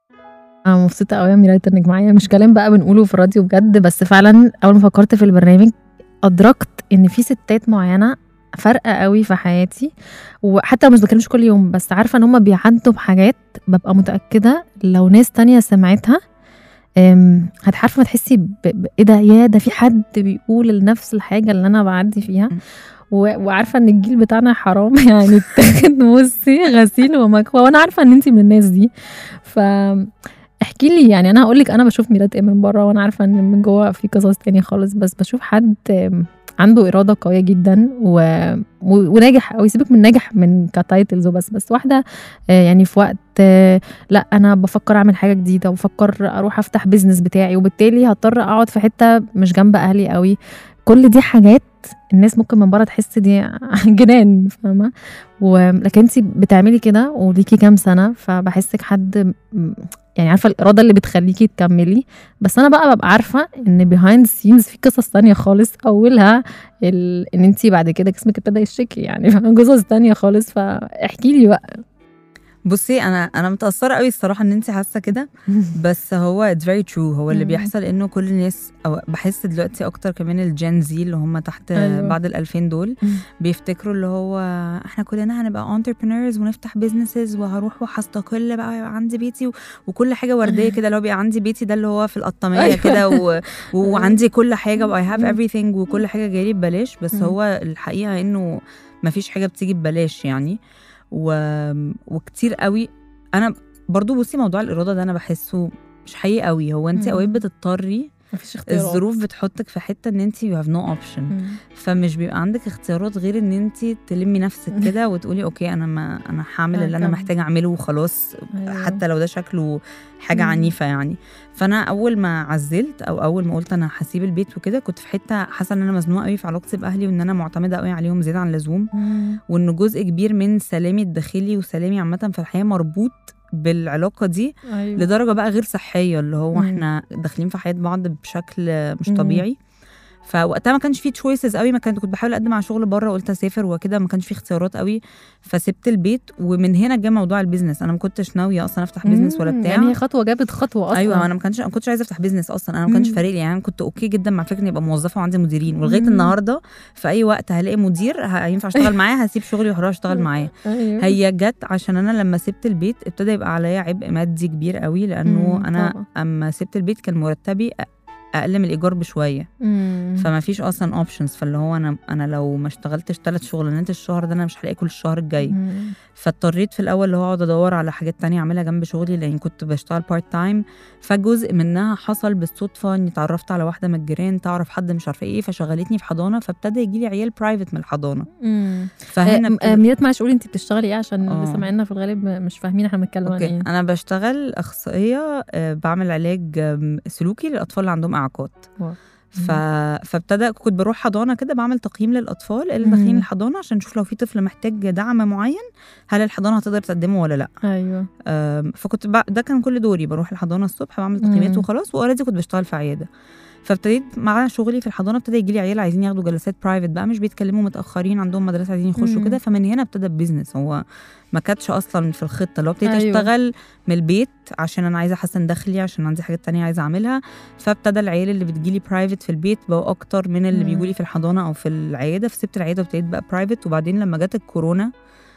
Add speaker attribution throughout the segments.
Speaker 1: أنا مبسوطة أوي يا ميرايت إنِّك معايا، مش كلام بقى بنقوله في الراديو بجد، بس فعلًا أول ما فكّرت في البرنامج أدركت إن في ستات معيّنة فارقة أوي في حياتي، وحتى لو ما باتكلمش كل يوم، بس عارفة إن هُم بيعدّوا بحاجات بابقى متأكدة لو ناس تانية سمعتها آمم، هت عارفة تحسّي ب ب إيه ده ياه! ده في حد بيقول نفس الحاجة اللي أنا باعدّي فيها،
Speaker 2: إمم.
Speaker 1: و وعارفة إن الجيل بتاعنا حرام يعني اتاخد بُصّي غسيل ومكوى، وأنا عارفة إن أنتِ من الناس دي، ف احكي لي يعني أنا هاقول لِك أنا باشوف ميرات إيه من برّه، وأنا عارفة إن من جوّه في قصص تانية خالص، بس باشوف حد عنده إرادة قوية جدًا و و وناجح أوي، سيبِك من ناجح من كtitles وبس، بس واحدة آآ يعني في وقت لأ أنا بافكّر أعمل حاجة جديدة، وبافكّر أروح أفتح business بتاعي، وبالتالي هاضطر أقعد في حتّة مش جنب أهلي أوي، كل دي حاجات الناس ممكن من برّه تحس دي جنان فاهمة، و لكن أنتِ بتعملي كده وليكِ كام سَنة، فباحسِّك حد م يعني عارفة الإرادة اللي بتخلّيكِ تكمّلي، بس أنا بقى بابقى عارفة إن behind scenes في قصص تانية خالص أولها ال إن أنتِ بعد كده جسمِك ابتدى يشتكي يعني فاهمة، قصص تانية خالص، فاحكي لي بقى.
Speaker 2: بُصّي أنا أنا متأثّرة أوي الصراحة إن أنتِ حاسة كده، بس هو it's very true هو اللي
Speaker 1: إمم.
Speaker 2: بيحصل إنه كل الناس أو باحس دلوقتي أكتر كمان الgen Z اللي هُم تحت
Speaker 1: أيوه.
Speaker 2: بعد ال2000 دول،
Speaker 1: إمم.
Speaker 2: بيفتكروا اللي هو إحنا كلنا هنبقى entrepreneurs ونفتح businesses وهاروح وهاستقل بقى وهيبقى عندي بيتي و وكل حاجة وردية كده، اللي هو بيبقى عندي بيتي ده اللي هو في القطامية
Speaker 1: أيوه.
Speaker 2: كده و
Speaker 1: أيوه.
Speaker 2: وعندي كل حاجة وI have
Speaker 1: إمم.
Speaker 2: everything وكل حاجة جاية لي ببلاش، بس
Speaker 1: إمم.
Speaker 2: هو الحقيقة إنه ما فيش حاجة بتيجي ببلاش يعني، و وكتير أوي أنا برضه بُصّي موضوع الإرادة ده أنا باحسّه مش حقيقي أوي، هو أنتِ أوقات
Speaker 1: إمم.
Speaker 2: بتضطري
Speaker 1: ما فيش اختيارات.
Speaker 2: الظروف بتحطِّك في حتّة إن أنتِ you have no option
Speaker 1: إمم.
Speaker 2: فمش بيبقى عندِك اختيارات غير إن أنتِ تلمّي نفسِك كده وتقولي أوكي أنا ما أنا هاعمل اللي أنا
Speaker 1: هاكمّل.
Speaker 2: محتاجة أعمله وخلاص،
Speaker 1: أيوه.
Speaker 2: حتى لو ده شكله حاجة
Speaker 1: إمم.
Speaker 2: عنيفة يعني، فأنا أول ما عزّلت أو أول ما قُلت أنا هاسيب البيت وكده، كنت في حتّة حاسة إن أنا مزنوقة أوي في علاقتي بأهلي وإن أنا معتمدة أوي عليهم زيادة عن اللزوم،
Speaker 1: إمم.
Speaker 2: وإن جزء كبير من سلامي الداخلي وسلامي عامةً في الحياة مربوط بالعلاقة دي،
Speaker 1: أيوه.
Speaker 2: لدرجة بقى غير صحية، اللي هو
Speaker 1: إمم.
Speaker 2: إحنا داخلين في حياة بعض بشكل مش
Speaker 1: إمم.
Speaker 2: طبيعي، فوقتها ما كانش في choices أوي ما كنت كنت باحاول أقدّم على شغل برّه وقُلت أسافر وكده، ما كانش في اختيارات أوي، فسِبت البيت ومن هنا جه موضوع الbusiness أنا ما كنتش ناوية أصلًا أفتح business ولا
Speaker 1: إمم.
Speaker 2: بتاع.
Speaker 1: يعني هي خطوة جابت خطوة أصلًا.
Speaker 2: أيوه أنا ما كانش ما كنتش عايزة أفتح business أصلًا، أنا ما كانش
Speaker 1: إمم.
Speaker 2: فارق لي يعني أنا كنت أوكي جدًا مع فكرة إني أبقى موظفة وعندي مديرين، ولغاية
Speaker 1: إمم.
Speaker 2: النهارده في أي وقت هالاقي مدير ه هينفع أشتغل معاه هاسيب شغلي وهاروح أشتغل معاه.
Speaker 1: أيوه.
Speaker 2: هي جات عشان أنا لمّا سِبت البيت ابتدى يبقى عليّا عبء مادي كبير أوي، لإنه
Speaker 1: إمم.
Speaker 2: أنا
Speaker 1: طبعًا.
Speaker 2: أمّا سِبت البيت كان مرتبي أ أقل من الإيجار بشوية،
Speaker 1: إمم.
Speaker 2: فما فيش أصلًا options فاللي هو أنا أنا لو ما اشتغلتش 3 شغلانات الشهر ده أنا مش هالاقي آكل الشهر الجاي،
Speaker 1: إمم.
Speaker 2: فاضطريت في الأول اللي هو أقعد أدوّر على حاجات تانية أعملها جنب شغلي لإني كنت باشتغل part time فجزء منها حصل بالصدفة إني اتعرّفت على واحدة من الجيران تعرف حد مش عارفة إيه، فشغّلتني في حضانة، فابتدى ييجي لي عيال private من الحضانة،
Speaker 1: إمم.
Speaker 2: فهنا
Speaker 1: آآ م
Speaker 2: ابتدى
Speaker 1: ميرات معلش قولي أنتِ بتشتغلي إيه عشان اللي
Speaker 2: آه.
Speaker 1: سامعيننا في الغالب مش فاهمين إحنا بنتكلم عن
Speaker 2: أوكي،
Speaker 1: إيه.
Speaker 2: أنا باشتغل أخصائية آآ باعمل علاج آمم سلوكي للأطفال اللي عندهم إعاقات.
Speaker 1: واو!
Speaker 2: ف
Speaker 1: إمم.
Speaker 2: فابتدى كنت باروح حضانة كده باعمل تقييم للأطفال اللي داخلين
Speaker 1: إمم.
Speaker 2: الحضانة عشان نشوف لو في طفل محتاج دعم معيّن، هل الحضانة هتقدر تقدّمه والّا لأ.
Speaker 1: أيوه.
Speaker 2: آمم فكنت ب ده كان كل دوري، باروح الحضانة الصبح باعمل تقييمات
Speaker 1: إمم.
Speaker 2: وخلاص وalready كنت باشتغل في عيادة. فابتديت مع شغلي في الحضانة ابتدى ييجي لي عيال عايزين ياخدوا جلسات private بقى مش بيتكلموا متأخرين عندهم مدرسة عايزين يخشوا كده،
Speaker 1: إمم.
Speaker 2: فمن هنا ابتدى الbusiness هو ما كانتش أصلًا في الخطة، اللي هو ابتديت
Speaker 1: أيوه.
Speaker 2: أشتغل من البيت عشان أنا عايزة أحسّن دخلي، عشان عندي حاجات تانية عايزة أعملها، فابتدى العيال اللي بتيجي لي private في البيت بقوا أكتر من اللي بييجوا
Speaker 1: إمم.
Speaker 2: لي في الحضانة أو في العيادة، فسِبت العيادة وابتديت بقى private وبعدين لمّا جات الكورونا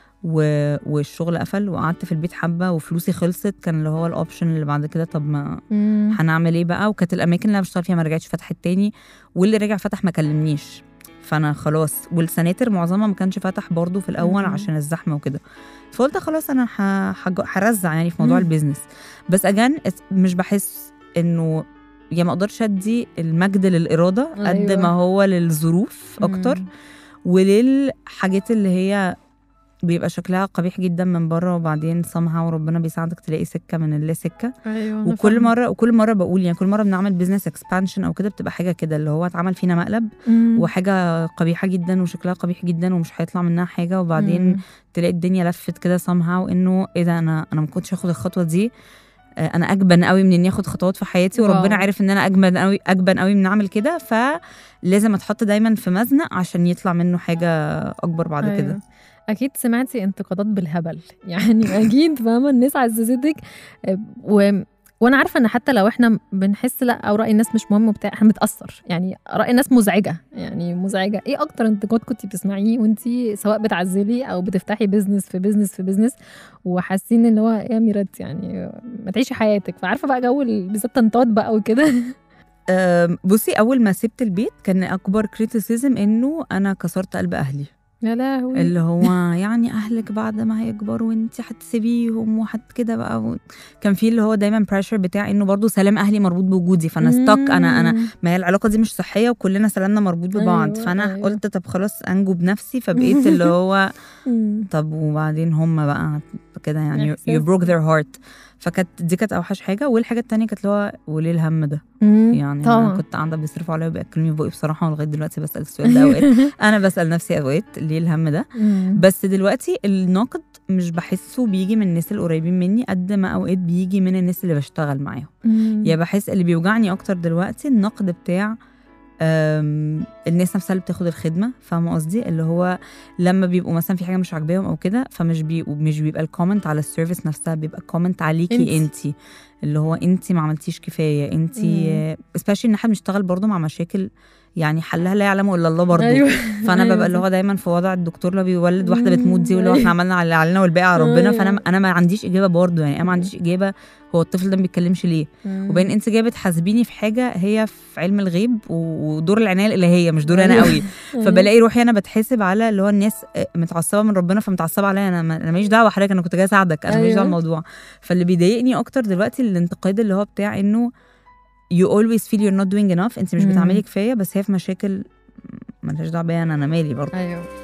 Speaker 2: و والشغل قفل وقعدت في البيت حبّة وفلوسي خلصت، كان اللي هو الoption اللي بعد كده طب ما
Speaker 1: إمم.
Speaker 2: هنعمل إيه بقى، وكانت الأماكن اللي أنا باشتغل فيها ما رجعتش فتحت تاني، واللي رجع فتح ما كلمنيش، فأنا خلاص والسناتر معظمها ما كانش فتح برضه في الأول
Speaker 1: إمم.
Speaker 2: عشان الزحمة وكده، فقُلت خلاص أنا ه هاج هارزّع يعني في موضوع
Speaker 1: إمم.
Speaker 2: الbusiness بس again اس مش باحس إنه يا ما أقدرش أدّي المجد للإرادة قد
Speaker 1: أيوه.
Speaker 2: ما هو للظروف أكتر،
Speaker 1: إمم.
Speaker 2: وللحاجات اللي هي بيبقى شكلها قبيح جدًا من برّه وبعدين somehow ربنا بيساعدك تلاقي سكة من اللا سكة،
Speaker 1: أيوه أنا
Speaker 2: وكل
Speaker 1: فاهمة.
Speaker 2: مرّة وكل مرّة باقول يعني كل مرّة بنعمل business expansion أو كده بتبقى حاجة كده، اللي هو اتعمل فينا مقلب
Speaker 1: إمم.
Speaker 2: وحاجة قبيحة جدًا وشكلها قبيح جدًا ومش هيطلع منها حاجة، وبعدين
Speaker 1: إمم.
Speaker 2: تلاقي الدنيا لفِّت كده somehow إنه إيه ده أنا أنا ما كنتش هاخد الخطوة دي، آآ أنا أجبن أوي من إني آخد خطوات في حياتي وربنا
Speaker 1: واو!
Speaker 2: عارف إن أنا أجبن أوي أجبن أوي من أعمل كده، فلازم أتحط دايمًا في مزنق عشان يطلع منه حاجة أكبر بعد كده.
Speaker 1: أيوه. اكيد سمعتي انتقادات بالهبل يعني اكيد فاهمه الناس عززتك و... وانا عارفه ان حتى لو احنا بنحس لا او راي الناس مش مهم وبتاع احنا بنتاثر يعني راي الناس مزعجه يعني مزعجه ايه اكتر انتقاد كنت بتسمعيه وانت سواء بتعزلي او بتفتحي بيزنس في بيزنس في بيزنس وحاسين ان هو ايه يا ميرات يعني ما تعيشي حياتك فعارفه بقى جو ال- بالذات تنطاط بقى وكده
Speaker 2: أم، بصي اول ما سبت البيت كان اكبر كريتيسيزم انه انا كسرت قلب اهلي
Speaker 1: يا لهوي
Speaker 2: اللي هو يعني اهلك بعد ما هيكبروا وانت هتسيبيهم وحت كده بقى و... كان في اللي هو دايما بريشر بتاع انه برضو سلام اهلي مربوط بوجودي فانا ستك انا انا
Speaker 1: مم.
Speaker 2: ما هي العلاقه دي مش صحيه وكلنا سلامنا مربوط ببعض
Speaker 1: أيوة،
Speaker 2: فانا
Speaker 1: أيوة.
Speaker 2: قلت طب خلاص انجو بنفسي فبقيت اللي هو
Speaker 1: مم.
Speaker 2: طب وبعدين هم بقى كده يعني
Speaker 1: إحساس.
Speaker 2: you broke their heart فكانت دي كانت اوحش حاجه والحاجه التانية كانت اللي هو وليه الهم ده
Speaker 1: مم.
Speaker 2: يعني
Speaker 1: طبعا
Speaker 2: انا كنت قاعده بيصرفوا عليا وبياكلوني بقي بصراحه ولغايه دلوقتي بسال السؤال ده اوقات انا بسال نفسي اوقات ليه الهم ده
Speaker 1: مم.
Speaker 2: بس دلوقتي النقد مش بحسه بيجي من الناس القريبين مني قد ما اوقات بيجي من الناس اللي بشتغل معاهم
Speaker 1: مم.
Speaker 2: يا بحس اللي بيوجعني اكتر دلوقتي النقد بتاع أم، الناس نفسها اللي بتاخد الخدمه فاهمه قصدي اللي هو لما بيبقوا مثلا في حاجه مش عاجباهم او كده فمش بي مش بيبقى الكومنت على السيرفيس نفسها بيبقى الكومنت عليكي
Speaker 1: انتي.
Speaker 2: انت اللي هو انت ما عملتيش كفايه انت سبيشلي ان احنا بنشتغل برضو مع مشاكل يعني حلها لا يعلمه الا الله برضو
Speaker 1: ايوه
Speaker 2: فانا
Speaker 1: أيوة
Speaker 2: ببقى اللي
Speaker 1: صح.
Speaker 2: هو دايما في وضع الدكتور اللي بيولد واحده بتموت دي واللي هو
Speaker 1: أيوة.
Speaker 2: احنا عملنا اللي علينا والباقي على ربنا
Speaker 1: أيوة.
Speaker 2: فانا انا ما عنديش اجابه برضو يعني انا ما عنديش اجابه هو الطفل ده ما بيتكلمش ليه
Speaker 1: مم.
Speaker 2: وبين انت جايه بتحاسبيني في حاجه هي في علم الغيب و- ودور العنايه الالهيه مش دور انا
Speaker 1: أيوة.
Speaker 2: قوي
Speaker 1: أيوة.
Speaker 2: فبلاقي روحي انا بتحاسب على اللي هو الناس متعصبه من ربنا فمتعصبه عليا انا ما- انا ماليش دعوه حضرتك انا كنت جايه اساعدك انا ماليش
Speaker 1: أيوة.
Speaker 2: دعوه الموضوع فاللي بيضايقني اكتر دلوقتي الانتقاد اللي هو بتاع انه you always feel you're not doing enough انت مش
Speaker 1: مم.
Speaker 2: بتعملي كفايه بس هي في مشاكل ملهاش دعوه بيا انا انا مالي برضه
Speaker 1: ايوه